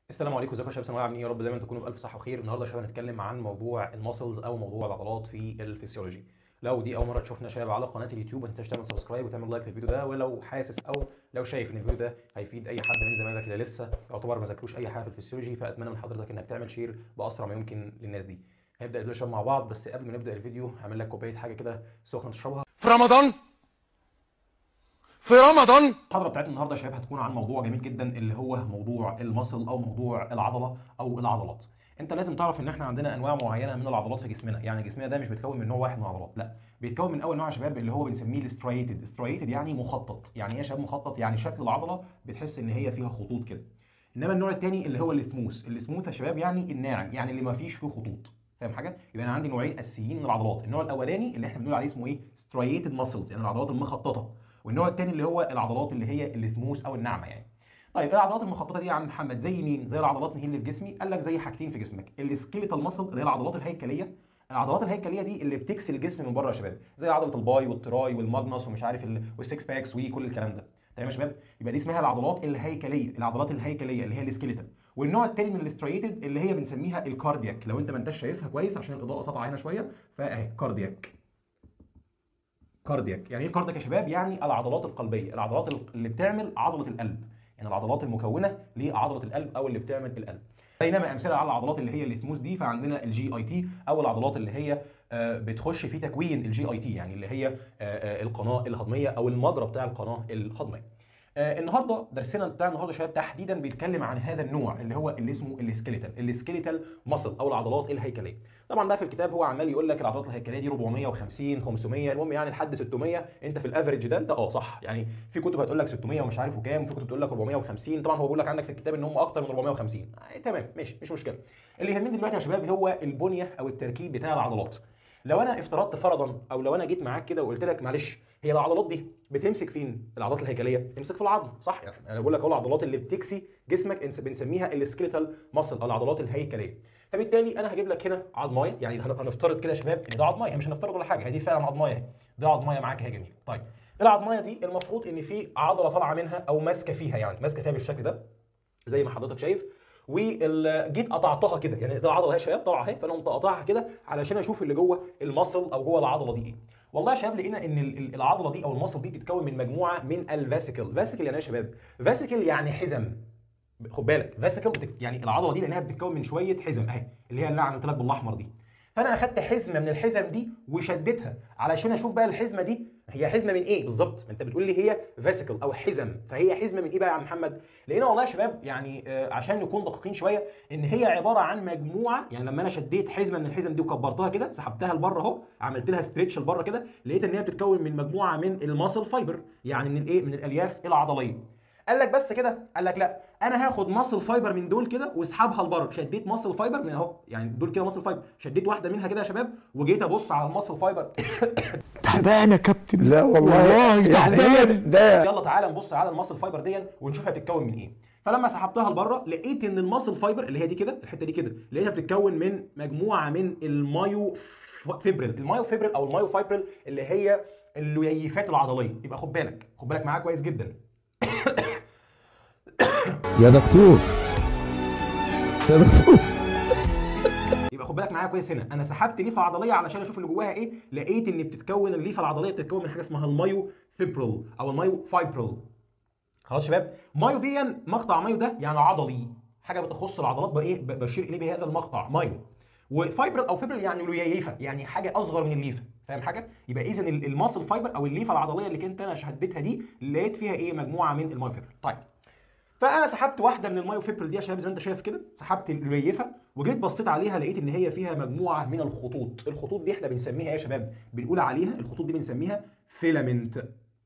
السلام عليكم ازيكم يا شباب ثانويه عاملين ايه يا رب دايما تكونوا بالف صحه وخير النهارده يا شباب هنتكلم عن موضوع الماسلز او موضوع العضلات في الفسيولوجي لو دي اول مره تشوفنا يا شباب على قناه اليوتيوب ما تنساش تعمل سبسكرايب وتعمل لايك للفيديو ده ولو حاسس او لو شايف ان الفيديو ده هيفيد اي حد من زمايلك اللي لسه يعتبر ما ذاكروش اي حاجه في الفسيولوجي فاتمنى من حضرتك انك تعمل شير باسرع ما يمكن للناس دي هنبدا الفيديو يا شباب مع بعض بس قبل ما نبدا الفيديو هعمل لك كوبايه حاجه كده سخنه تشربها في رمضان في رمضان المحاضره بتاعتنا النهارده يا شباب هتكون عن موضوع جميل جدا اللي هو موضوع المصل او موضوع العضله او العضلات انت لازم تعرف ان احنا عندنا انواع معينه من العضلات في جسمنا يعني جسمنا ده مش بيتكون من نوع واحد من العضلات لا بيتكون من اول نوع يا شباب اللي هو بنسميه الاستريتد استريتد يعني مخطط يعني ايه يا شباب مخطط يعني شكل العضله بتحس ان هي فيها خطوط كده انما النوع الثاني اللي هو السموث السموث يا شباب يعني الناعم يعني اللي ما فيش فيه خطوط فاهم حاجه يبقى انا عندي نوعين اساسيين من العضلات النوع الاولاني اللي احنا بنقول عليه اسمه ايه ستريتد ماسلز يعني العضلات المخططه والنوع الثاني اللي هو العضلات اللي هي الثموس او الناعمه يعني طيب العضلات المخططه دي يا عم محمد زي مين زي العضلات اللي في جسمي قال لك زي حاجتين في جسمك السكيليتال ماسل اللي هي العضلات الهيكليه العضلات الهيكليه دي اللي بتكسر الجسم من بره يا شباب زي عضله الباي والتراي والماجنس ومش عارف ال... والسكس باكس وكل الكلام ده تمام يا شباب يبقى دي اسمها العضلات الهيكليه العضلات الهيكليه اللي هي السكيليتال والنوع الثاني من الاستريتد اللي هي بنسميها الكاردياك لو انت ما انتش شايفها كويس عشان الاضاءه ساطعه هنا شويه فاهي كاردياك كاردياك يعني ايه كاردياك يا شباب يعني العضلات القلبيه العضلات اللي بتعمل عضله القلب يعني العضلات المكونه لعضله القلب او اللي بتعمل القلب بينما امثله على العضلات اللي هي الثموس دي فعندنا الجي اي تي او العضلات اللي هي بتخش في تكوين الجي اي تي يعني اللي هي القناه الهضميه او المجرى بتاع القناه الهضميه آه النهارده درسنا بتاع النهارده يا شباب تحديدا بيتكلم عن هذا النوع اللي هو اللي اسمه السكيليتال السكيليتال ماسل او العضلات الهيكليه طبعا بقى في الكتاب هو عمال يقول لك العضلات الهيكليه دي 450 500 المهم يعني لحد 600 انت في الافريج ده انت اه صح يعني في كتب هتقول لك 600 ومش عارف وكام وفي كتب تقول لك 450 طبعا هو بيقول لك عندك في الكتاب ان هم اكتر من 450 آه تمام ماشي مش مشكله اللي يهمني دلوقتي يا شباب هو البنيه او التركيب بتاع العضلات لو انا افترضت فرضا او لو انا جيت معاك كده وقلت لك معلش هي العضلات دي بتمسك فين؟ العضلات الهيكليه بتمسك في العظم صح يعني انا بقول لك اهو العضلات اللي بتكسي جسمك بنسميها السكيليتال ماسل او العضلات الهيكليه فبالتالي انا هجيب لك هنا عظمايه يعني هنفترض كده يا شباب ان ده عظمايه مش هنفترض ولا حاجه هي دي فعلا عظمايه اهي ده عظمايه معاك اهي جميل طيب العظمايه دي المفروض ان في عضله طالعه منها او ماسكه فيها يعني ماسكه فيها بالشكل ده زي ما حضرتك شايف وجيت قطعتها كده يعني ده العضله اهي شباب طالعه اهي فانا قمت قاطعها كده علشان اشوف اللي جوه المصل او جوه العضله دي ايه والله يا شباب لقينا ان العضله دي او المصل دي بتتكون من مجموعه من الفاسيكل فاسيكل يعني ايه يا شباب فاسيكل يعني حزم خد بالك فاسيكل بتك... يعني العضله دي لانها بتتكون من شويه حزم اهي اللي هي اللي عملت لك بالاحمر دي فانا اخدت حزمه من الحزم دي وشدتها علشان اشوف بقى الحزمه دي هي حزمه من ايه بالظبط انت بتقول لي هي فاسيكل او حزم فهي حزمه من ايه بقى يا عم محمد لقينا والله يا شباب يعني آه عشان نكون دقيقين شويه ان هي عباره عن مجموعه يعني لما انا شديت حزمه من الحزم دي وكبرتها كده سحبتها لبره اهو عملت لها ستريتش لبره كده لقيت ان هي بتتكون من مجموعه من الماسل فايبر يعني من الايه من الالياف العضليه قال لك بس كده قال لك لا انا هاخد ماسل فايبر من دول كده واسحبها لبره شديت ماسل فايبر من اهو يعني دول كده ماسل فايبر شديت واحده منها كده يا شباب وجيت ابص على الماسل فايبر تعبان يا كابتن لا والله والله يعني هي تعبان ده يلا تعالى نبص على الماسل فايبر دي ونشوف هي بتتكون من ايه فلما سحبتها لبره لقيت ان الماسل فايبر اللي هي دي كده الحته دي كده لقيتها بتتكون من مجموعه من المايو فيبرل المايو فيبرل او المايو فايبرل اللي هي اللييفات العضليه يبقى خد بالك خد بالك معايا كويس جدا يا دكتور يا دكتور يبقى خد بالك معايا كويس هنا انا سحبت ليفه عضليه علشان اشوف اللي جواها ايه لقيت ان بتتكون الليفه العضليه بتتكون من حاجه اسمها المايو فيبرل او المايو فايبرل خلاص شباب مايو دي مقطع مايو ده يعني عضلي حاجه بتخص العضلات بايه بشير اليه بهذا المقطع مايو وفايبرل او فيبرل يعني ليفه يعني حاجه اصغر من الليفه فاهم حاجه يبقى اذا الماسل فايبر او الليفه العضليه اللي كنت انا شديتها دي لقيت فيها ايه مجموعه من المايو فيبرل طيب فانا سحبت واحده من المايو فيبرل دي يا شباب زي ما انت شايف كده سحبت الريفه وجيت بصيت عليها لقيت ان هي فيها مجموعه من الخطوط الخطوط دي احنا بنسميها ايه يا شباب بنقول عليها الخطوط دي بنسميها فيلامنت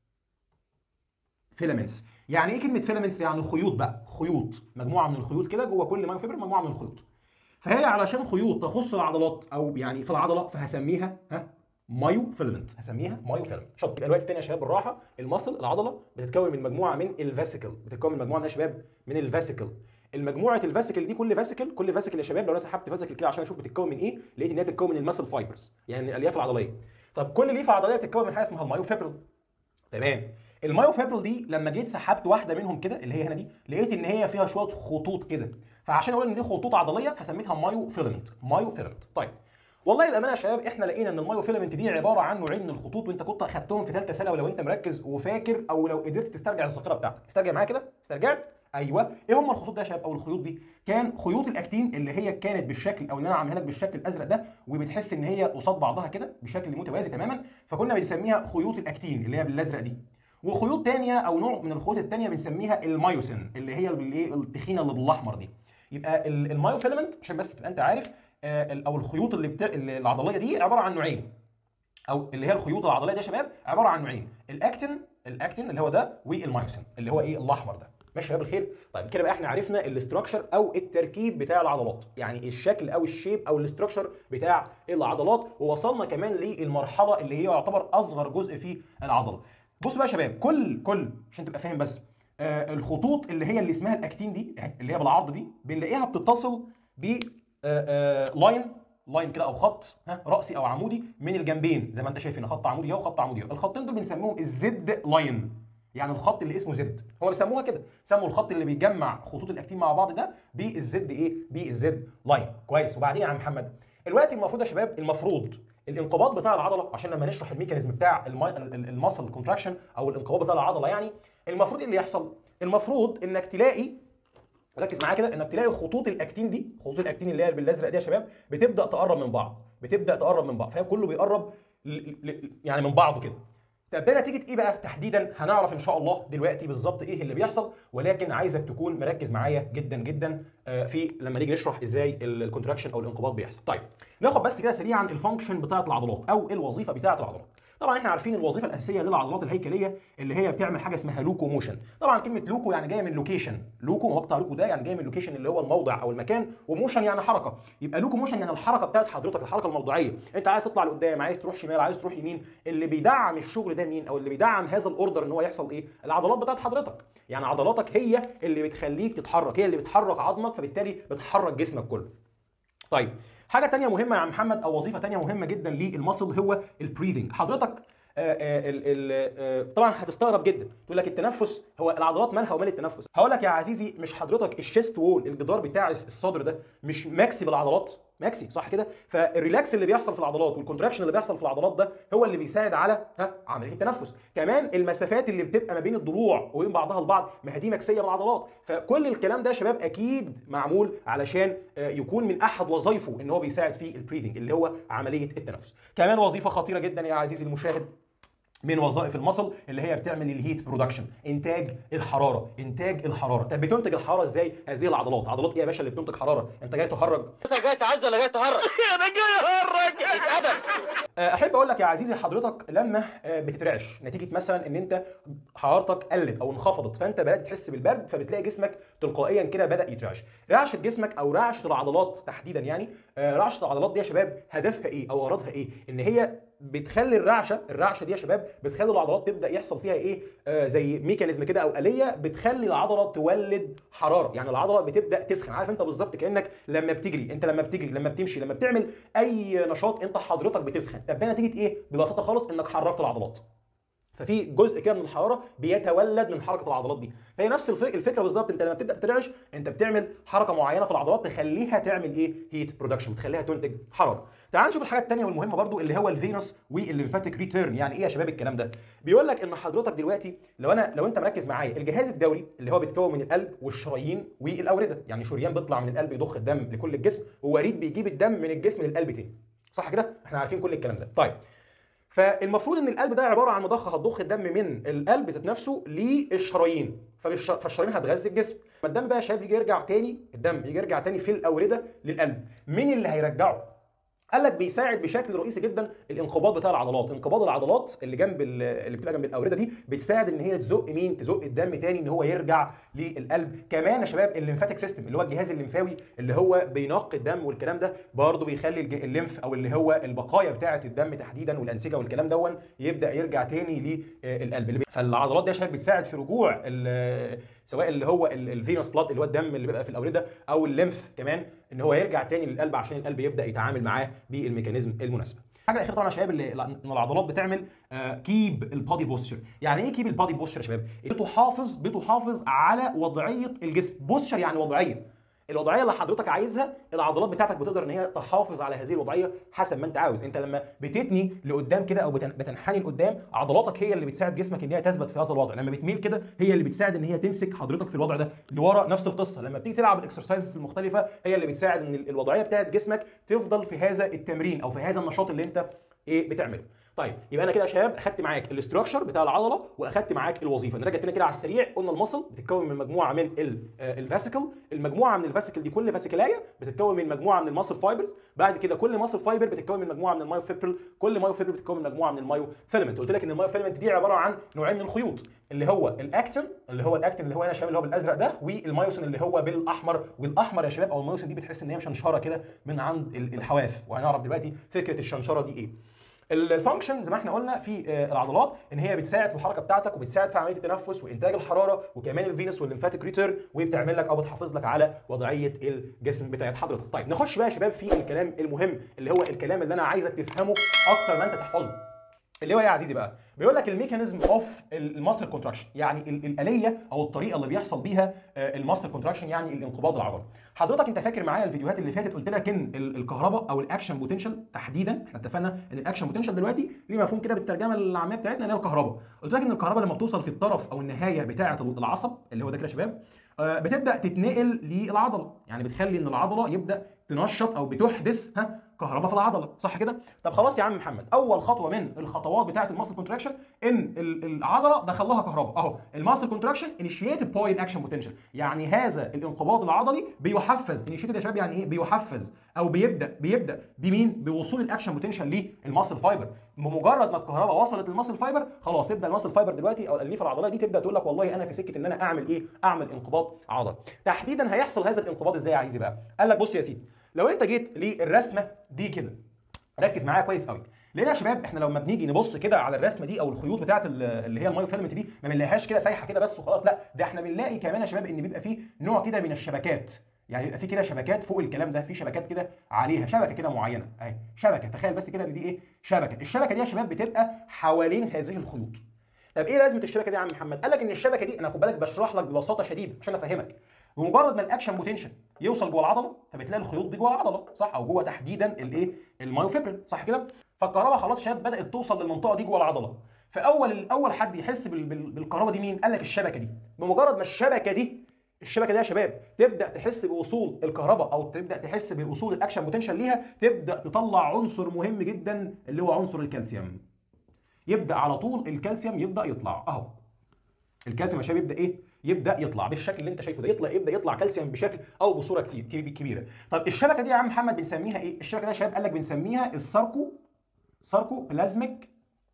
فيلامنتس يعني ايه كلمه فيلامنتس يعني خيوط بقى خيوط مجموعه من الخيوط كده جوه كل مايو فيبرل مجموعه من الخيوط فهي علشان خيوط تخص العضلات او يعني في العضله فهسميها ها مايو فيلمنت هسميها مايو فيلمنت شوف الوقت الثاني يا شباب بالراحه المصل العضله بتتكون من مجموعه من الفاسيكل بتتكون من مجموعه من يا شباب من الفاسيكل المجموعه الفاسيكل دي كل فاسيكل كل فاسيكل يا شباب لو انا سحبت فاسيكل كده عشان اشوف بتتكون من ايه لقيت ان هي بتتكون من المسل فايبرز يعني من الالياف العضليه طب كل ليفه عضليه بتتكون من حاجه اسمها المايو فيبرل تمام المايوفيبرل دي لما جيت سحبت واحده منهم كده اللي هي هنا دي لقيت ان هي فيها شويه خطوط كده فعشان اقول ان دي خطوط عضليه فسميتها مايو فيلمنت مايو فيلمنت طيب والله للامانه يا شباب احنا لقينا ان المايو فيلمنت دي عباره عن نوعين من الخطوط وانت كنت اخدتهم في ثالثه سنه ولو انت مركز وفاكر او لو قدرت تسترجع الذاكره بتاعتك استرجع معايا كده استرجعت ايوه ايه هم الخطوط ده يا شباب او الخيوط دي كان خيوط الاكتين اللي هي كانت بالشكل او اللي انا عاملها لك بالشكل الازرق ده وبتحس ان هي قصاد بعضها كده بشكل متوازي تماما فكنا بنسميها خيوط الاكتين اللي هي بالازرق دي وخيوط تانية او نوع من الخيوط التانية بنسميها المايوسين اللي هي الايه التخينه اللي بالاحمر دي يبقى ال- المايوفيلمنت عشان بس تبقى انت عارف آه، ال- او الخيوط اللي بتاع العضليه دي عباره عن نوعين او اللي هي الخيوط العضليه دي يا شباب عباره عن نوعين الاكتين الاكتين اللي هو ده والمايوسين اللي هو ايه الاحمر ده ماشي يا شباب الخير طيب كده بقى احنا عرفنا الاستراكشر او التركيب بتاع العضلات يعني الشكل او الشيب او الاستراكشر بتاع العضلات ووصلنا كمان للمرحله اللي هي يعتبر اصغر جزء في العضله بصوا بقى يا شباب كل كل عشان تبقى فاهم بس آه الخطوط اللي هي اللي اسمها الاكتين دي يعني اللي هي بالعرض دي بنلاقيها بتتصل ب آه، آه، لاين لاين كده او خط ها راسي او عمودي من الجنبين زي ما انت شايف هنا خط عمودي اهو وخط عمودي اهو الخطين دول بنسميهم الزد لاين يعني الخط اللي اسمه زد هو بيسموها كده سموا الخط اللي بيجمع خطوط الاكتين مع بعض ده بالزد ايه بالزد لاين كويس وبعدين يا عم محمد دلوقتي المفروض يا شباب المفروض الانقباض بتاع العضله عشان لما نشرح الميكانيزم بتاع الماسل كونتراكشن او الانقباض بتاع العضله يعني المفروض ايه اللي يحصل المفروض انك تلاقي ركز معايا كده انك تلاقي خطوط الاكتين دي خطوط الاكتين اللي هي بالازرق دي يا شباب بتبدا تقرب من بعض بتبدا تقرب من بعض فاهم كله بيقرب ل- ل- يعني من بعضه كده طب ده نتيجه ايه بقى تحديدا هنعرف ان شاء الله دلوقتي بالظبط ايه اللي بيحصل ولكن عايزك تكون مركز معايا جدا جدا آه، في لما نيجي نشرح ازاي الكونتراكشن او الانقباض بيحصل طيب ناخد بس كده سريعا الفانكشن بتاعه العضلات او الوظيفه بتاعه العضلات طبعا احنا عارفين الوظيفه الاساسيه للعضلات الهيكليه اللي هي بتعمل حاجه اسمها لوكو موشن طبعا كلمه لوكو يعني جايه من لوكيشن لوكو مقطع لوكو ده يعني جاي من لوكيشن اللي هو الموضع او المكان وموشن يعني حركه يبقى لوكو موشن يعني الحركه بتاعت حضرتك الحركه الموضوعيه انت عايز تطلع لقدام عايز تروح شمال عايز تروح يمين اللي بيدعم الشغل ده مين او اللي بيدعم هذا الاوردر ان هو يحصل ايه العضلات بتاعت حضرتك يعني عضلاتك هي اللي بتخليك تتحرك هي اللي بتحرك عظمك فبالتالي بتحرك جسمك كله طيب حاجه تانية مهمه يا عم محمد او وظيفه تانية مهمه جدا للمصل هو البريذنج حضرتك آه، آه، ال- ال- آه، طبعا هتستغرب جدا تقول لك التنفس هو العضلات مالها ومال التنفس هقول لك يا عزيزي مش حضرتك الشيست وول الجدار بتاع الصدر ده مش ماكسي بالعضلات ماكسي صح كده فالريلاكس اللي بيحصل في العضلات والكونتراكشن اللي بيحصل في العضلات ده هو اللي بيساعد على ها عمليه التنفس كمان المسافات اللي بتبقى ما بين الضلوع وبين بعضها البعض ما هي دي مكسيه بالعضلات فكل الكلام ده يا شباب اكيد معمول علشان آه، يكون من احد وظائفه ان هو بيساعد في البريذنج اللي هو عمليه التنفس كمان وظيفه خطيره جدا يا عزيزي المشاهد من وظائف المصل اللي هي بتعمل الهيت برودكشن انتاج الحراره انتاج الحراره طب بتنتج الحراره ازاي هذه العضلات عضلات ايه يا باشا اللي بتنتج حراره انت جاي تهرج انت جاي تعز ولا جاي تهرج؟ انا جاي اهرج اتقدم آه، احب اقول لك يا عزيزي حضرتك لما آه، بتترعش نتيجه مثلا ان انت حرارتك قلت او انخفضت فانت بدات تحس بالبرد فبتلاقي جسمك تلقائيا كده بدا يترعش رعشه جسمك او رعشه العضلات تحديدا يعني آه، رعشه العضلات دي يا شباب هدفها ايه او غرضها ايه ان هي بتخلي الرعشه الرعشه دي يا شباب بتخلي العضلات تبدا يحصل فيها ايه آه زي ميكانيزم كده او اليه بتخلي العضله تولد حراره يعني العضله بتبدا تسخن عارف انت بالظبط كانك لما بتجري انت لما بتجري لما بتمشي لما بتعمل اي نشاط انت حضرتك بتسخن طب ده نتيجه ايه ببساطه خالص انك حركت العضلات ففي جزء كده من الحراره بيتولد من حركه العضلات دي فهي نفس الف- الفكره بالظبط انت لما بتبدا تترعش انت بتعمل حركه معينه في العضلات تخليها تعمل ايه هيت برودكشن بتخليها تنتج حراره تعال نشوف الحاجه الثانيه والمهمه برضو اللي هو الفينوس والليمفاتيك ريتيرن يعني ايه يا شباب الكلام ده بيقول لك ان حضرتك دلوقتي لو انا لو انت مركز معايا الجهاز الدوري اللي هو بيتكون من القلب والشرايين والاورده يعني شريان بيطلع من القلب يضخ الدم لكل الجسم ووريد بيجيب الدم من الجسم للقلب تاني صح كده احنا عارفين كل الكلام ده طيب فالمفروض ان القلب ده عباره عن مضخه هتضخ الدم من القلب ذات نفسه للشرايين فالش- فالشرايين هتغذي الجسم فالدم بقى يا شباب يجي يرجع تاني الدم يجي يرجع تاني في الاورده للقلب مين اللي هيرجعه قال لك بيساعد بشكل رئيسي جدا الانقباض بتاع العضلات انقباض العضلات اللي جنب ال- اللي بتبقى جنب الاورده دي بتساعد ان هي تزق مين تزق الدم تاني ان هو يرجع للقلب كمان يا شباب الليمفاتيك سيستم اللي هو الجهاز الليمفاوي اللي هو بينقي الدم والكلام ده برضه بيخلي الج- الليمف او اللي هو البقايا بتاعه الدم تحديدا والانسجه والكلام دون يبدا يرجع تاني للقلب اللي بي- فالعضلات دي يا شباب بتساعد في رجوع ال- سواء اللي هو الفينوس بلاد اللي هو الدم اللي بيبقى في الاورده او الليمف كمان ان هو يرجع تاني للقلب عشان القلب يبدا يتعامل معاه بالميكانيزم المناسبه الحاجه الاخيره طبعا يا شباب اللي ان العضلات بتعمل كيب البادي بوستشر يعني ايه كيب البادي بوستشر يا شباب بتحافظ بتحافظ على وضعيه الجسم بوستشر يعني وضعيه الوضعيه اللي حضرتك عايزها العضلات بتاعتك بتقدر ان هي تحافظ على هذه الوضعيه حسب ما انت عاوز انت لما بتتني لقدام كده او بتن- بتنحني لقدام عضلاتك هي اللي بتساعد جسمك ان هي تثبت في هذا الوضع لما بتميل كده هي اللي بتساعد ان هي تمسك حضرتك في الوضع ده لورا نفس القصه لما بتيجي تلعب الاكسرسايزز المختلفه هي اللي بتساعد ان ال- الوضعيه بتاعت جسمك تفضل في هذا التمرين او في هذا النشاط اللي انت ايه بتعمله طيب يبقى انا كده يا شباب اخدت معاك الاستراكشر بتاع العضله واخدت معاك الوظيفه نرجع تاني كده على السريع قلنا المصل بتتكون من مجموعه من الفاسيكل المجموعه من الفاسيكل دي كل فاسيكلايه بتتكون من مجموعه من الماسل فايبرز بعد كده كل ماسل فايبر بتتكون من مجموعه من المايو فيبرل كل مايو فيبرل بتتكون من مجموعه من المايو فيلمنت قلت لك ان المايو فيلمنت دي عباره عن نوعين من الخيوط اللي هو الاكتين اللي هو الاكتين اللي هو هنا يا شباب اللي هو بالازرق ده والمايوسين اللي هو بالاحمر والاحمر يا شباب او المايوسين دي بتحس ان هي مشنشره كده من عند ال- الحواف وهنعرف دلوقتي فكره الشنشره دي ايه الفانكشن زي ما احنا قلنا في آه، العضلات ان هي بتساعد في الحركه بتاعتك وبتساعد في عمليه التنفس وانتاج الحراره وكمان الفينس والليمفاتيك ريتير وبتعمل لك او بتحافظ لك على وضعيه الجسم بتاعت حضرتك. طيب نخش بقى يا شباب في الكلام المهم اللي هو الكلام اللي انا عايزك تفهمه اكتر ما انت تحفظه. اللي هو ايه يا عزيزي بقى؟ بيقول لك الميكانيزم اوف الماسل كونتراكشن يعني ال- الاليه او الطريقه اللي بيحصل بيها الماسل كونتراكشن يعني الانقباض العضلي. حضرتك انت فاكر معايا الفيديوهات اللي فاتت قلت لك ان ال- الكهرباء او الاكشن بوتنشال تحديدا احنا اتفقنا ان الاكشن بوتنشال دلوقتي ليه مفهوم كده بالترجمه العاميه بتاعتنا اللي هي الكهرباء. قلت لك ان الكهرباء لما بتوصل في الطرف او النهايه بتاعه العصب اللي هو ده كده يا شباب آه، بتبدا تتنقل للعضله يعني بتخلي ان العضله يبدا تنشط او بتحدث ها كهرباء في العضله صح كده طب خلاص يا عم محمد اول خطوه من الخطوات بتاعه الماسل كونتراكشن ان ال- العضله دخل لها كهرباء اهو الماسل كونتراكشن انيشيتد باي الاكشن بوتنشال يعني هذا الانقباض العضلي بيحفز انيشيتد يا شباب يعني ايه بيحفز او بيبدا بيبدا بمين بوصول الاكشن بوتنشال للماسل فايبر بمجرد ما الكهرباء وصلت للماسل فايبر خلاص تبدا الماسل فايبر دلوقتي او الاليفه العضليه دي تبدا تقول لك والله انا في سكه ان انا اعمل ايه اعمل انقباض عضلي تحديدا هيحصل هذا الانقباض ازاي يا عايزي بقى قال لك بص يا سيدي لو انت جيت للرسمه دي كده ركز معايا كويس قوي ليه يا شباب احنا لما بنيجي نبص كده على الرسمه دي او الخيوط بتاعه ال- اللي هي المايو فيلمنت دي ما بنلاقيهاش كده سايحه كده بس وخلاص لا ده احنا بنلاقي كمان يا شباب ان بيبقى فيه نوع كده من الشبكات يعني بيبقى فيه كده شبكات فوق الكلام ده في شبكات كده عليها شبكه كده معينه اهي شبكه تخيل بس كده ان دي ايه شبكه الشبكه دي يا شباب بتبقى حوالين هذه الخيوط طب ايه لازمه الشبكه دي يا عم محمد قال لك ان الشبكه دي انا خد بالك بشرح لك ببساطه شديده عشان افهمك بمجرد ما الاكشن بوتنشال يوصل جوه العضله فبتلاقي الخيوط دي جوه العضله صح او جوه تحديدا الايه المايوفيبرين صح كده فالكهرباء خلاص شباب بدات توصل للمنطقه دي جوه العضله فاول اول حد يحس بال- بال- بالكهرباء دي مين قال لك الشبكه دي بمجرد ما الشبكه دي الشبكه دي يا شباب تبدا تحس بوصول الكهرباء او تبدا تحس بوصول الاكشن بوتنشال ليها تبدا تطلع عنصر مهم جدا اللي هو عنصر الكالسيوم يبدا على طول الكالسيوم يبدا يطلع اهو الكالسيوم يا شباب يبدا ايه يبدا يطلع بالشكل اللي انت شايفه ده يطلع يبدا يطلع كالسيوم بشكل او بصوره كتير كبي- كبيره طب الشبكه دي يا عم محمد بنسميها ايه الشبكه دي يا شباب قال لك بنسميها الساركو ساركو بلازميك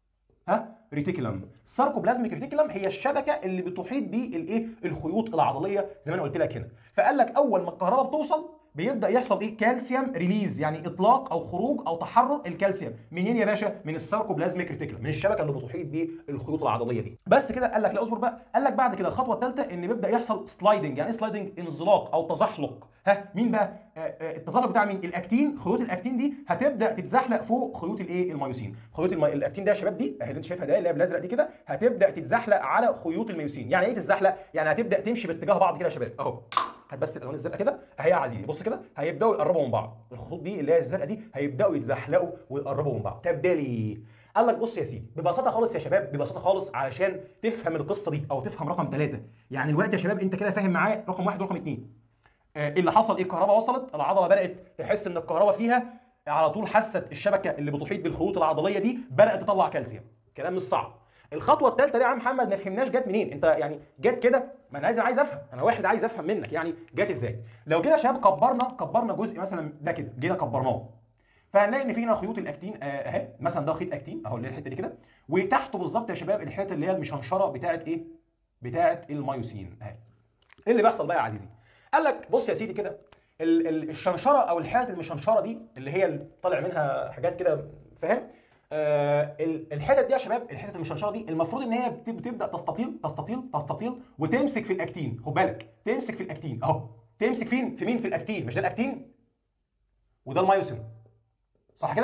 ها ريتيكولم ساركوبلازميك ريتيكولم هي الشبكه اللي بتحيط بالايه الخيوط العضليه زي ما انا قلت لك هنا فقال لك اول ما الكهرباء بتوصل بيبدا يحصل ايه كالسيوم ريليز يعني اطلاق او خروج او تحرر الكالسيوم منين يا باشا من الساركوبلازميك ريتيكولم من الشبكه اللي بتحيط بالخيوط العضليه دي بس كده قال لك لا اصبر بقى قال لك بعد كده الخطوه الثالثه ان بيبدا يحصل سلايدنج يعني ايه سلايدنج انزلاق او تزحلق ها مين بقى آه، آه، التزحلق بتاع مين الاكتين خيوط الاكتين دي هتبدا تتزحلق فوق خيوط الايه الميوسين خيوط المي... الاكتين ده يا شباب دي اهي اللي انت شايفها ده اللي هي بالازرق دي كده هتبدا تتزحلق على خيوط الميوسين يعني ايه تتزحلق يعني هتبدا تمشي باتجاه بعض كده يا شباب اهو هات بس الالوان الزرقاء كده اهي يا عزيزي بص كده هيبداوا يقربوا من بعض الخطوط دي اللي هي الزرقاء دي هيبداوا يتزحلقوا ويقربوا من بعض طب ده ليه قال لك بص يا سيدي ببساطه خالص يا شباب ببساطه خالص علشان تفهم القصه دي او تفهم رقم ثلاثة يعني الوقت يا شباب انت كده فاهم معايا رقم واحد ورقم اثنين آه، إيه اللي حصل ايه الكهرباء وصلت العضله بدات تحس ان الكهرباء فيها على طول حست الشبكه اللي بتحيط بالخيوط العضليه دي بدات تطلع كالسيوم كلام مش صعب الخطوه الثالثه دي يا عم محمد ما فهمناش جت منين انت يعني جت كده ما انا عايز عايز افهم انا واحد عايز افهم منك يعني جت ازاي لو جينا يا شباب كبرنا كبرنا جزء مثلا ده كده جينا كبرناه فهنلاقي ان في هنا خيوط الاكتين آه، اهي مثلا ده خيط اكتين اهو اللي هي الحته دي كده وتحته بالظبط يا شباب الحته اللي هي المشنشره بتاعه ايه بتاعه الميوسين اهي ايه اللي بيحصل بقى يا عزيزي قال لك بص يا سيدي كده ال- ال- الشنشره او الحته المشنشره دي اللي هي اللي طالع منها حاجات كده فاهم آه ال- الحتت دي يا شباب الحتت المشنشره دي المفروض ان هي بت- بتبدا تستطيل تستطيل تستطيل وتمسك في الاكتين خد بالك تمسك في الاكتين اهو تمسك فين في مين في الاكتين مش ده الاكتين وده المايوسين صح كده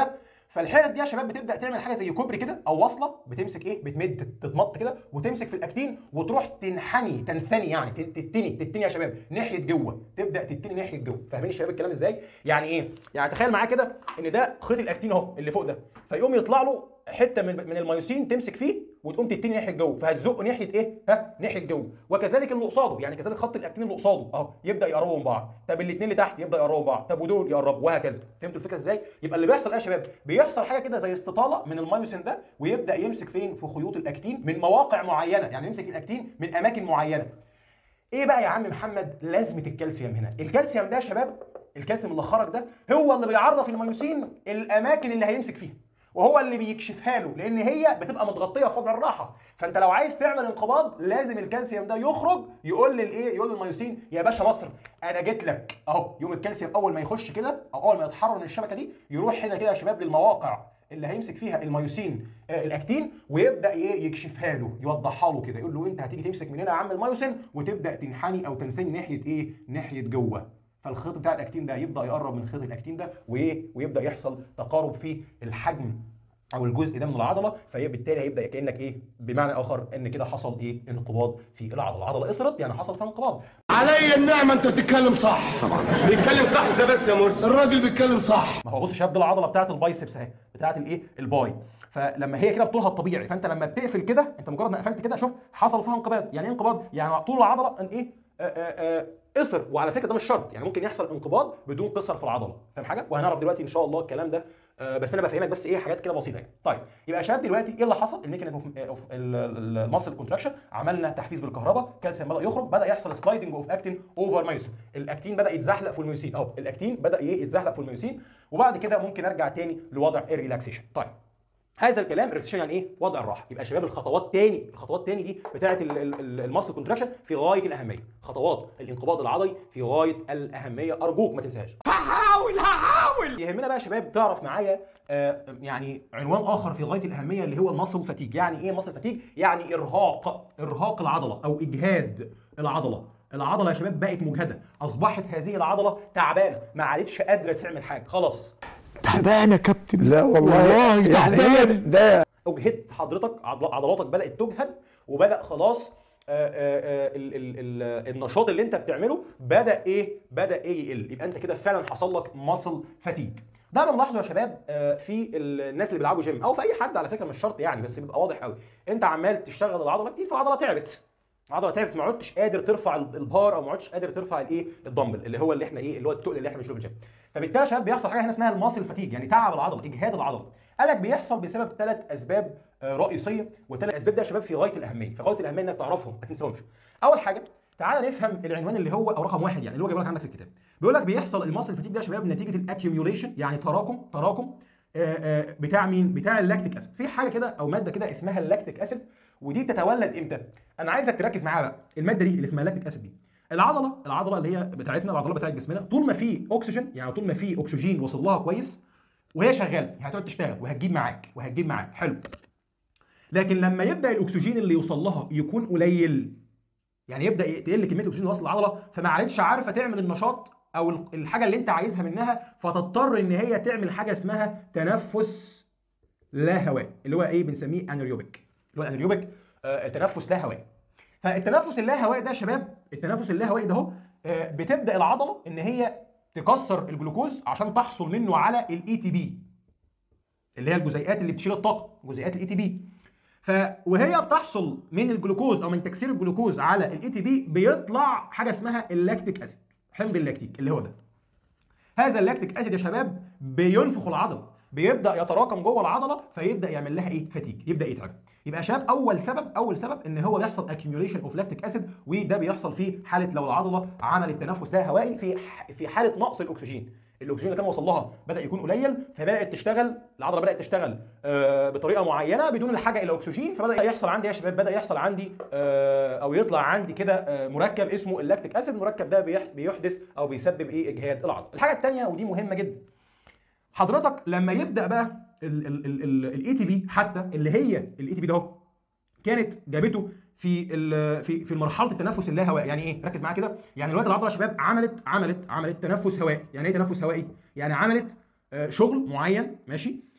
فالحتت دي يا شباب بتبدا تعمل حاجه زي كوبري كده او وصله بتمسك ايه بتمد تتمط كده وتمسك في الاكتين وتروح تنحني تنثني يعني تت- تتني تتني يا شباب ناحيه جوه تبدا تتني ناحيه جوه فاهمين يا شباب الكلام ازاي يعني ايه يعني تخيل معايا كده ان ده خيط الاكتين اهو اللي فوق ده فيقوم يطلع له حته من من الميوسين تمسك فيه وتقوم تتني ناحيه جوه فهتزقه ناحيه ايه ها ناحيه جوه وكذلك اللي قصاده يعني كذلك خط الاكتين اللي قصاده اهو يبدا يقربوا من بعض طب الاثنين اللي تحت يبدا يقربوا من بعض طب ودول يقربوا وهكذا فهمتوا الفكره ازاي يبقى اللي بيحصل ايه يا شباب بيحصل حاجه كده زي استطاله من الميوسين ده ويبدا يمسك فين في خيوط الاكتين من مواقع معينه يعني يمسك الاكتين من اماكن معينه ايه بقى يا عم محمد لازمه الكالسيوم هنا الكالسيوم ده يا شباب الكالسيوم اللي خرج ده هو اللي بيعرف الميوسين الاماكن اللي هيمسك فيها وهو اللي بيكشفها له لان هي بتبقى متغطيه في وضع الراحه فانت لو عايز تعمل انقباض لازم الكالسيوم ده يخرج يقول للايه يقول للميوسين يا باشا مصر انا جيت لك اهو يوم الكالسيوم اول ما يخش كده او اول ما يتحرر من الشبكه دي يروح هنا كده يا شباب للمواقع اللي هيمسك فيها الميوسين آه، الاكتين ويبدا ايه يكشفها له يوضحها له كده يقول له انت هتيجي تمسك من هنا يا عم الميوسين وتبدا تنحني او تنثني ناحيه ايه ناحيه جوه فالخيط بتاع الاكتين ده يبدا يقرب من خيط الاكتين ده وايه ويبدا يحصل تقارب في الحجم او الجزء ده من العضله فهي بالتالي هيبدا كانك ايه بمعنى اخر ان كده حصل ايه انقباض في العضله العضله قصرت يعني حصل فيها انقباض علي النعمة انت بتتكلم صح بيتكلم صح ازاي بس يا مرسي الراجل بيتكلم صح ما هو بص يا شباب دي العضله بتاعه البايسبس اهي بتاعه الايه الباي فلما هي كده بطولها الطبيعي فانت لما بتقفل كده انت مجرد ما قفلت كده شوف حصل فيها انقباض يعني ايه انقباض يعني طول العضله ان ايه آه، آه، آه، قصر وعلى فكره ده مش شرط يعني ممكن يحصل انقباض بدون قصر في العضله فاهم حاجه وهنعرف دلوقتي ان شاء الله الكلام ده آه، بس انا بفهمك بس ايه حاجات كده بسيطه يعني طيب يبقى يا شباب دلوقتي ايه اللي حصل الميكانيزم اوف المصل كونتراكشن عملنا تحفيز بالكهرباء كالسيوم بدا يخرج بدا يحصل سلايدنج اوف اكتين اوفر مايوسين الاكتين بدا يتزحلق في الميوسين اهو الاكتين بدا ايه يتزحلق في الميوسين وبعد كده ممكن ارجع تاني لوضع الريلاكسيشن طيب هذا الكلام ريلاكسيشن يعني ايه؟ وضع الراحه، يبقى يا شباب الخطوات تاني الخطوات تاني دي بتاعه الماسل كونتراكشن في غايه الاهميه، خطوات الانقباض العضلي في غايه الاهميه ارجوك ما تنساهاش. هحاول هحاول يهمنا بقى يا شباب تعرف معايا آه يعني عنوان اخر في غايه الاهميه اللي هو المصل فتيج، يعني ايه مصل فتيج؟ يعني ارهاق ارهاق العضله او اجهاد العضله. العضله يا شباب بقت مجهده، اصبحت هذه العضله تعبانه، ما عادتش قادره تعمل حاجه، خلاص تعبان يا كابتن لا والله والله يعني هي تعبان ده اجهدت حضرتك عضل- عضلاتك بدات تجهد وبدا خلاص آه، آه، آه، ال- ال- ال- النشاط اللي انت بتعمله بدا ايه بدا ايه يقل يبقى انت كده فعلا حصل لك ماسل فتيج ده بنلاحظه يا شباب آه، في الناس اللي بيلعبوا جيم او في اي حد على فكره مش شرط يعني بس بيبقى واضح قوي انت عمال تشتغل العضله كتير فالعضله تعبت العضله تعبت ما عدتش قادر ترفع ال- البار او ما عدتش قادر ترفع الايه الدمبل اللي هو اللي احنا ايه اللي هو التقل اللي احنا بنشيله في الجيم فبالتالي يا شباب بيحصل حاجه هنا اسمها الماسل فتيج يعني تعب العضله اجهاد العضله قالك بيحصل بسبب ثلاث اسباب آه، رئيسيه والثلاث اسباب ده يا شباب في غايه الاهميه في غايه الاهميه انك تعرفهم ما تنساهمش اول حاجه تعال نفهم العنوان اللي هو او رقم واحد يعني اللي هو جايب لك عندك في الكتاب بيقول لك بيحصل الماسل فتيج ده يا شباب نتيجه الاكيوميوليشن يعني تراكم تراكم آه، آه، بتاع مين بتاع اللاكتيك اسيد في حاجه كده او ماده كده اسمها اللاكتيك اسيد ودي بتتولد امتى انا عايزك تركز معايا بقى الماده دي اللي اسمها اللاكتيك اسيد دي العضله العضله اللي هي بتاعتنا العضله بتاعت جسمنا طول ما في اكسجين يعني طول ما في اكسجين وصل لها كويس وهي شغاله هتقعد تشتغل وهتجيب معاك وهتجيب معاك حلو لكن لما يبدا الاكسجين اللي يوصل لها يكون قليل يعني يبدا تقل كميه الاكسجين اللي واصل للعضله فما عادتش عارفه تعمل النشاط او ال- الحاجه اللي انت عايزها منها فتضطر ان هي تعمل حاجه اسمها تنفس لا هواء اللي هو ايه بنسميه انيروبيك اللي هو انيروبيك آه تنفس لا هوائي فالتنفس اللا هوائي ده يا شباب التنفس اللا هوائي ده اهو آه، بتبدا العضله ان هي تكسر الجلوكوز عشان تحصل منه على الاي تي بي اللي هي الجزيئات اللي بتشيل الطاقه جزيئات الاي تي بي ف وهي بتحصل من الجلوكوز او من تكسير الجلوكوز على الاي تي بي بيطلع حاجه اسمها اللاكتيك اسيد حمض اللاكتيك اللي هو ده هذا اللاكتيك اسيد يا شباب بينفخ العضله بيبدا يتراكم جوه العضله فيبدا يعمل لها ايه فتيج يبدا يتعب يبقى يا شباب اول سبب اول سبب ان هو بيحصل accumulation اوف لاكتيك اسيد وده بيحصل في حاله لو العضله عملت تنفس لا هوائي في ح- في حاله نقص الاكسجين الاكسجين اللي كان وصل لها بدا يكون قليل فبدات تشتغل العضله بدات تشتغل آه بطريقه معينه بدون الحاجه الى اكسجين فبدا يحصل عندي يا شباب بدا يحصل عندي آه او يطلع عندي كده آه مركب اسمه اللاكتيك اسيد المركب ده بيح- بيحدث او بيسبب ايه اجهاد العضله الحاجه الثانيه ودي مهمه جدا حضرتك لما يبدا بقى الاي تي بي حتى اللي هي الاي تي بي ده اهو كانت جابته في ال- في في مرحله التنفس اللاهوائي يعني ايه ركز معايا كده يعني دلوقتي العضله يا شباب عملت عملت عملت تنفس هوائي يعني ايه تنفس هوائي يعني عملت آه، شغل معين ماشي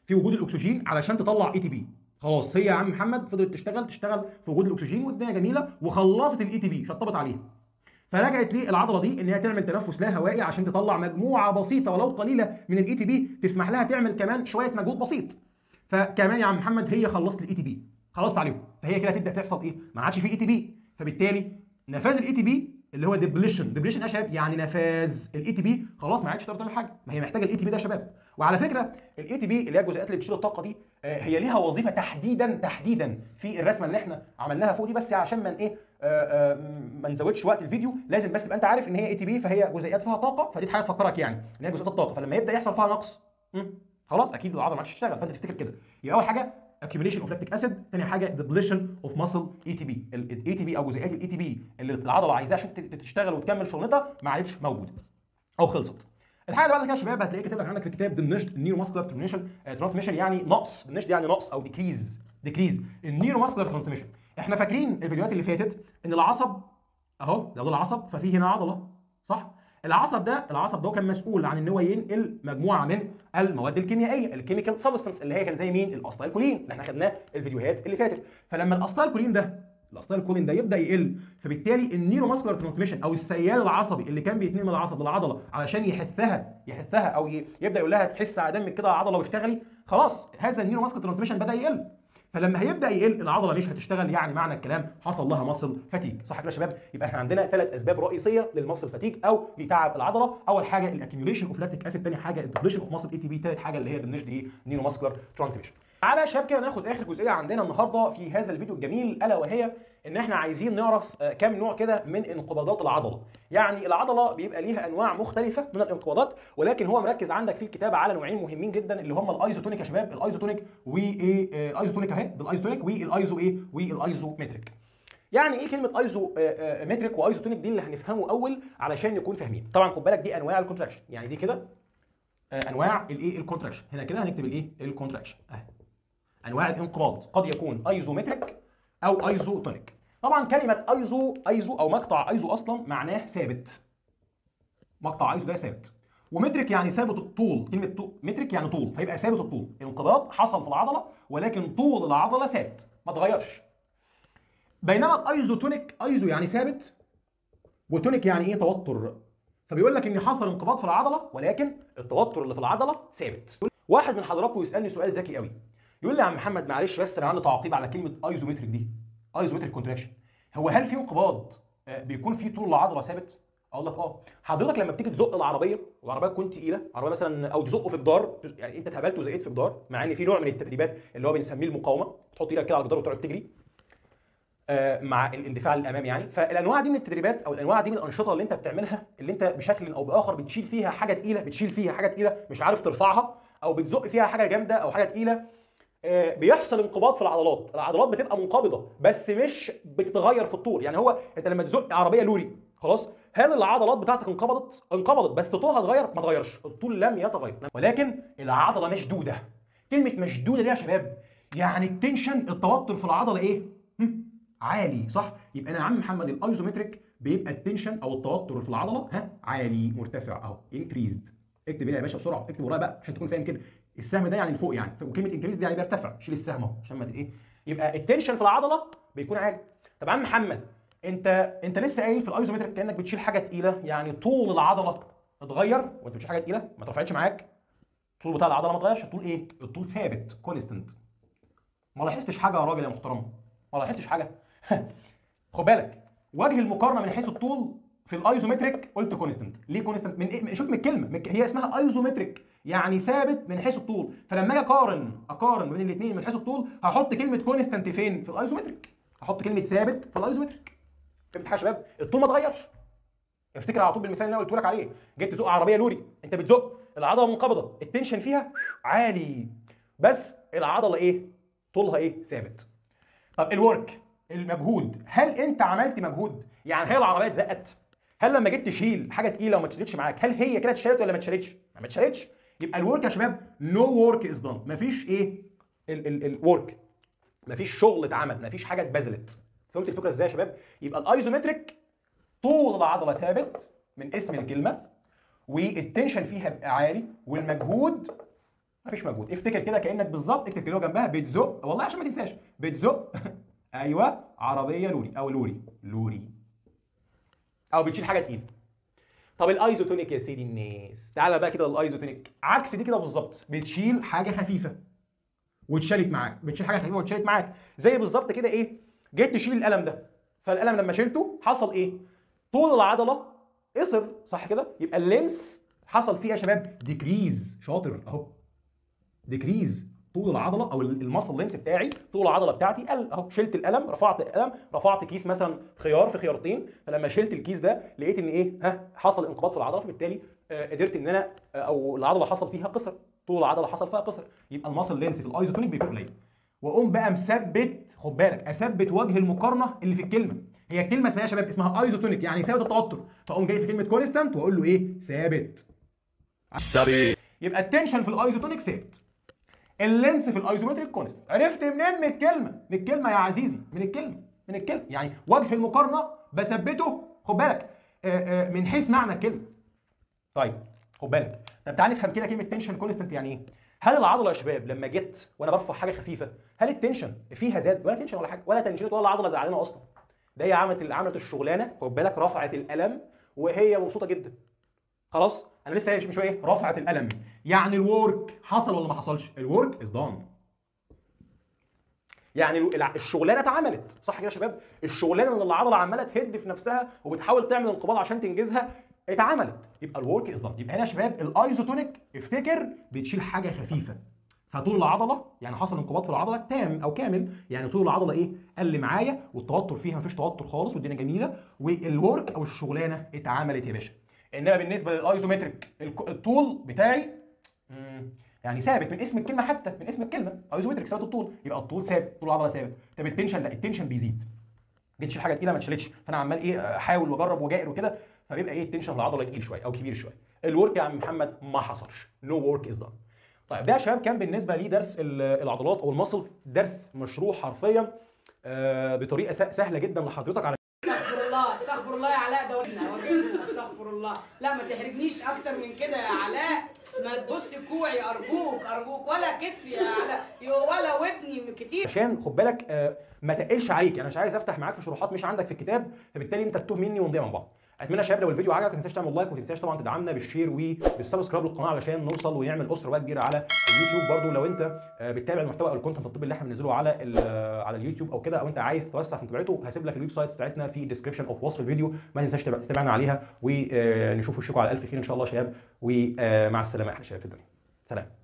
في وجود الاكسجين علشان تطلع اي تي بي خلاص هي يا عم محمد فضلت تشتغل تشتغل في وجود الاكسجين والدنيا جميله وخلصت الاي تي بي شطبت عليها فلجأت ليه العضله دي ان هي تعمل تنفس لا هوائي عشان تطلع مجموعه بسيطه ولو قليله من الاي تي بي تسمح لها تعمل كمان شويه مجهود بسيط فكمان يا عم محمد هي خلصت الاي تي بي خلصت عليهم فهي كده تبدا تحصل ايه ما عادش في اي تي بي فبالتالي نفاذ الاي تي بي اللي هو ديبليشن ديبليشن يا شباب يعني نفاذ الاي تي بي خلاص ما عادش تقدر تعمل حاجه ما هي محتاجه الاي تي بي ده يا شباب وعلى فكره الاي تي بي اللي هي الجزيئات اللي بتشيل الطاقه دي آه، هي ليها وظيفه تحديدا تحديدا في الرسمه اللي احنا عملناها فوق دي بس عشان من ايه آه، آه، ما نزودش وقت الفيديو لازم بس تبقى انت عارف ان هي اي تي بي فهي جزيئات فيها طاقه فدي حاجه تفكرك يعني ان هي جزيئات الطاقه فلما يبدا يحصل فيها نقص مم، خلاص اكيد العضله ما عادش تشتغل فانت تفتكر كده يبقى اول حاجه accumulation of lactic acid تاني حاجه depletion of muscle ATP الاي تي بي او جزيئات الاي تي بي اللي العضله عايزاها عشان ت- تشتغل وتكمل شغلتها ما عادش موجوده او خلصت الحاجه اللي بعد كده يا شباب هتلاقيه كاتب لك عندك في الكتاب diminished neuromuscular transmission ترانسميشن يعني نقص diminished يعني نقص او decrease decrease النيوروماسكولار ترانسميشن احنا فاكرين الفيديوهات اللي فاتت ان العصب اهو ده ده العصب ففي هنا عضله صح العصب ده العصب ده كان مسؤول عن ان هو ينقل مجموعه من المواد الكيميائيه الكيميكال سبستانس اللي هي كان زي مين الاستايلكولين اللي احنا خدناه الفيديوهات اللي فاتت فلما الاستايلكولين ده الاستايلكولين ده يبدا يقل فبالتالي النيوروماسكولار ترانسميشن او السيال العصبي اللي كان بيتنقل من العصب للعضله علشان يحثها يحثها او ي- يبدا يقول لها تحس على دمك كده على العضله واشتغلي خلاص هذا النيوروماسكولار ترانسميشن بدا يقل فلما هيبدا يقل العضله مش هتشتغل يعني معنى الكلام حصل لها مصل فتيج صح كده يا شباب يبقى احنا عندنا ثلاث اسباب رئيسيه للمصل فتيج او لتعب العضله اول حاجه الاكيوميليشن اوف لاكتيك اسيد ثاني حاجه الدبليشن اوف مصل اي تي بي ثالث حاجه اللي هي بالنسبه ايه نيرو ماسكولار ترانسميشن تعالى يا شباب كده ناخد اخر جزئيه عندنا النهارده في هذا الفيديو الجميل الا وهي ان احنا عايزين نعرف آه، كام نوع كده من انقباضات العضله يعني العضله بيبقى ليها انواع مختلفه من الانقباضات ولكن هو مركز عندك في الكتاب على نوعين مهمين جدا اللي هم الايزوتونيك يا شباب الايزوتونيك وايه آه، ايزوتونيك اهي بالايزوتونيك والايزو ايه والايزومتريك يعني ايه كلمه ايزو آه، آه، متريك وايزوتونيك دي اللي هنفهمه اول علشان نكون فاهمين طبعا خد بالك دي انواع الكونتراكشن يعني دي كده آه، انواع الايه الكونتراكشن هنا كده هنكتب الايه الكونتراكشن اهي انواع الانقباض قد يكون ايزومتريك او ايزوتونيك طبعا كلمه ايزو ايزو او مقطع ايزو اصلا معناه ثابت مقطع ايزو ده ثابت ومترك يعني ثابت الطول كلمه طو... مترك يعني طول فيبقى ثابت الطول انقباض حصل في العضله ولكن طول العضله ثابت ما اتغيرش بينما الايزوتونيك ايزو يعني ثابت وتونيك يعني ايه توتر فبيقول لك ان حصل انقباض في العضله ولكن التوتر اللي في العضله ثابت واحد من حضراتكم يسالني سؤال ذكي قوي يقول لي يا عم محمد معلش بس انا عندي تعقيب على كلمه ايزومتريك دي ايزومتريك كونتراكشن هو هل في انقباض آه، بيكون في طول العضله ثابت اقول لك اه حضرتك لما بتيجي تزق العربيه والعربيه تكون تقيله عربيه مثلا او تزقه في جدار يعني انت اتهبلت وزقيت في جدار مع ان في نوع من التدريبات اللي هو بنسميه المقاومه تحط ايدك كده على الجدار وتقعد تجري آه، مع الاندفاع للامام يعني فالانواع دي من التدريبات او الانواع دي من الانشطه اللي انت بتعملها اللي انت بشكل او باخر بتشيل فيها حاجه تقيله بتشيل فيها حاجه تقيله مش عارف ترفعها او بتزق فيها حاجه جامده او حاجه تقيله آه، بيحصل انقباض في العضلات العضلات بتبقى منقبضه بس مش بتتغير في الطول يعني هو انت لما تزق عربيه لوري خلاص هل العضلات بتاعتك انقبضت انقبضت بس طولها اتغير ما اتغيرش الطول لم يتغير ولكن العضله مشدوده كلمه مشدوده دي يا شباب يعني التنشن التوتر في العضله ايه هم؟ عالي صح يبقى انا يا عم محمد الايزومتريك بيبقى التنشن او التوتر في العضله ها عالي مرتفع اهو انكريزد اكتب هنا يا باشا بسرعه اكتب ورايا بقى عشان تكون فاهم كده السهم ده يعني لفوق يعني وكلمه انكريزد يعني بيرتفع شيل السهم اهو عشان ما ت- ايه يبقى التنشن في العضله بيكون عالي طب يا عم محمد انت انت لسه قايل في الايزومتريك كانك بتشيل حاجه تقيله يعني طول العضله اتغير وانت بتشيل حاجه تقيله ما اترفعتش معاك الطول بتاع العضله ما اتغيرش الطول ايه الطول ثابت كونستنت ما لاحظتش حاجه يا راجل يا محترم ما لاحظتش حاجه خد بالك وجه المقارنه من حيث الطول في الايزومتريك قلت كونستنت ليه كونستنت من إيه؟ من- شوف من الكلمه من الك- هي اسمها ايزومتريك يعني ثابت من حيث الطول فلما اجي اقارن اقارن بين الاثنين من حيث الطول هحط كلمه كونستنت فين في الايزومتريك هحط كلمه ثابت في الايزومتريك فهمت حاجه يا شباب الطول ما اتغيرش افتكر على طول بالمثال اللي انا قلت لك عليه جيت تزق عربيه لوري انت بتزق العضله منقبضه التنشن فيها عالي بس العضله ايه طولها ايه ثابت طب الورك المجهود هل انت عملت مجهود يعني هي العربيه اتزقت هل لما جيت تشيل حاجه تقيله وما اتشالتش معاك هل هي كده اتشالت ولا ما اتشالتش ما اتشالتش يبقى الورك يا شباب نو ورك از دون مفيش ايه الورك مفيش شغل اتعمل مفيش حاجه اتبذلت فهمت الفكره ازاي يا شباب يبقى الايزومتريك طول العضله ثابت من اسم الكلمه والتنشن فيها بيبقى عالي والمجهود مفيش مجهود افتكر كده كانك بالظبط اكتب كده جنبها بتزق والله عشان ما تنساش بتزق ايوه عربيه لوري او لوري لوري او بتشيل حاجه تقيله طب الايزوتونيك يا سيدي الناس تعالى بقى كده الايزوتونيك عكس دي كده بالظبط بتشيل حاجه خفيفه واتشالت معاك بتشيل حاجه خفيفه واتشالت معاك زي بالظبط كده ايه جيت تشيل القلم ده فالقلم لما شلته حصل ايه طول العضله قصر صح كده يبقى اللينس حصل فيه يا شباب ديكريز شاطر اهو ديكريز طول العضله او المصل لينس بتاعي طول العضله بتاعتي قل اهو شلت القلم رفعت القلم رفعت كيس مثلا خيار في خيارتين فلما شلت الكيس ده لقيت ان ايه ها حصل انقباض في العضله فبالتالي آه قدرت ان انا آه او العضله حصل فيها قصر طول العضله حصل فيها قصر يبقى المصل لينس في الايزوتونيك بيكون قليل واقوم بقى مثبت خد بالك اثبت وجه المقارنه اللي في الكلمه هي الكلمه اسمها يا شباب اسمها ايزوتونيك يعني ثابت التوتر فاقوم جاي في كلمه كونستانت واقول له ايه ثابت يبقى التنشن في الايزوتونيك ثابت اللينس في الايزومتريك كونستنت عرفت منين من الكلمه من الكلمه يا عزيزي من الكلمه من الكلمه يعني وجه المقارنه بثبته خد بالك آه، آه، من حيث معنى الكلمه طيب خد بالك طب تعالى نفهم كده كلمه تنشن كونستنت يعني ايه هل العضله يا شباب لما جت وانا برفع حاجه خفيفه هل التنشن فيها زاد ولا تنشن ولا حاجه ولا تنشنت ولا العضله زعلانه اصلا ده هي عملت عملت الشغلانه خد بالك رفعت القلم وهي مبسوطه جدا خلاص انا لسه قايل من شويه ايه رفعت القلم يعني الورك حصل ولا ما حصلش الورك از دون يعني الع- الشغلانه اتعملت صح كده يا شباب الشغلانه اللي العضله عماله تهد في نفسها وبتحاول تعمل انقباض عشان تنجزها اتعملت يبقى الورك از دون يبقى هنا يا شباب الايزوتونيك افتكر بتشيل حاجه خفيفه فطول العضله يعني حصل انقباض في العضله تام او كامل يعني طول العضله ايه قل معايا والتوتر فيها مفيش توتر خالص والدنيا جميله والورك او الشغلانه اتعملت يا باشا انما بالنسبه للايزومتريك الك- الطول بتاعي مم، يعني ثابت من اسم الكلمه حتى من اسم الكلمه ايزومتريك ثابت الطول يبقى الطول ثابت طول العضله ثابت طب التنشن لا التنشن بيزيد جيت تشيل حاجه تقيله ما اتشالتش فانا عمال ايه احاول واجرب واجائر وكده فبيبقى ايه التنشن في العضله تقيل شويه او كبير شويه الورك يا عم محمد ما حصلش نو ورك از دان طيب ده يا شباب كان بالنسبه لي درس ال- العضلات او المسل درس مشروح حرفيا آه، بطريقه س- سهله جدا لحضرتك على استغفر الله استغفر الله يا علاء ده وجهنا وجهنا استغفر الله لا ما تحرجنيش اكتر من كده يا علاء ما تبص كوعي ارجوك ارجوك ولا كتفي يا علاء يو- ولا ودني كتير عشان خد بالك آه، ما تقلش عليك انا مش عايز افتح معاك في شروحات مش عندك في الكتاب فبالتالي انت تتوه مني ونضيع من بعض اتمنى يا شباب لو الفيديو عجبك ما تنساش تعمل لايك وما تنساش طبعا تدعمنا بالشير وبالسبسكرايب للقناه علشان نوصل ونعمل اسره بقى كبيره على اليوتيوب برضو لو انت آه، بتتابع المحتوى او الكونتنت الطبي اللي احنا بننزله على ال- آه، على اليوتيوب او كده او انت عايز توسع في متابعته هسيب لك الويب سايت بتاعتنا في الديسكربشن اوف وصف الفيديو ما تنساش تتابع- تتابعنا عليها ونشوف وشكم على الف خير ان شاء الله يا شباب ومع السلامه يا احلى شباب في الدنيا سلام